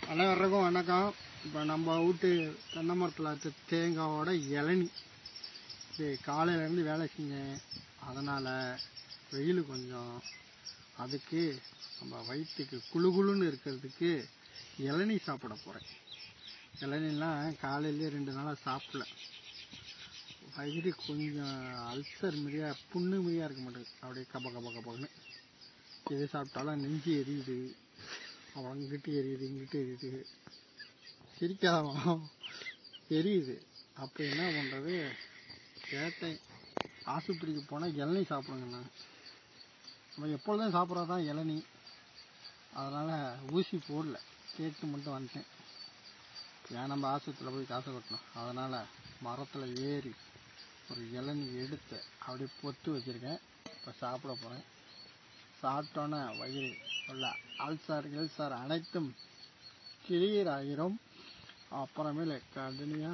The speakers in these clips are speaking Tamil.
அனைவருக்கும் வணக்கம் இப்போ நம்ம வீட்டு தென்னை மரத்தில் வச்ச தேங்காவோட இளநி இது காலையிலேருந்து வேலை செஞ்சேன் அதனால் வெயில் கொஞ்சம் அதுக்கு நம்ம வயிற்றுக்கு குளு குளுன்னு இருக்கிறதுக்கு இளநி சாப்பிட போகிறேன் இளநிலாம் காலையிலேயே ரெண்டு நாளாக சாப்பிடல வயிறு கொஞ்சம் அல்சர் மாதிரியா புண்ணு மாதிரியா இருக்க மாட்டேங்குது அப்படியே கப கப கபன்னு எது சாப்பிட்டாலும் நெஞ்சு எரியுது அப்புறம் இங்கிட்டு எரியுது இங்கிட்டு எரியுது சிரிக்காதான் எரியுது அப்போ என்ன பண்ணுறது கேட்டேன் ஆஸ்பத்திரிக்கு போனால் இளநீ சாப்பிடுங்கண்ணா நம்ம எப்பொழுதும் சாப்பிட்றது தான் இளநீ அதனால் ஊசி போடல கேட்டு மட்டும் வந்துட்டேன் ஏன் நம்ம ஆஸ்பத்திரியில் போய் காசை கட்டணும் அதனால் மரத்தில் ஏறி ஒரு இளநீ எடுத்து அப்படியே பொத்து வச்சுருக்கேன் இப்போ சாப்பிட போகிறேன் சாப்பிட்டோன்னே வயிறு உள்ள அல்சர் கில்சர் அனைத்தும் கிளியர் ஆகிரும் அப்புறமேல கண்டினியூ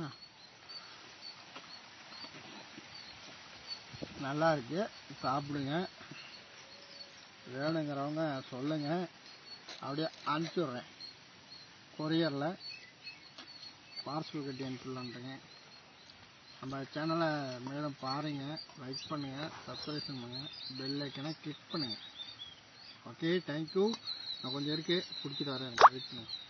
நல்லா இருக்கு சாப்பிடுங்க வேணுங்கிறவங்க சொல்லுங்க அப்படியே அனுப்பிச்சுட்றேன் கொரியரில் பார்சல் கட்டி அனுப்பிடலான்ட்டுங்க நம்ம சேனலை மேலும் பாருங்கள் லைக் பண்ணுங்கள் சப்ஸ்கிரைப் பண்ணுங்கள் பெல் ஐக்கனை கிளிக் பண்ணுங்கள் ஓகே தேங்க்யூ நான் கொஞ்சம் இருக்கு பிடிச்சிட்டு வரேன் வெயிட் பண்ணுங்க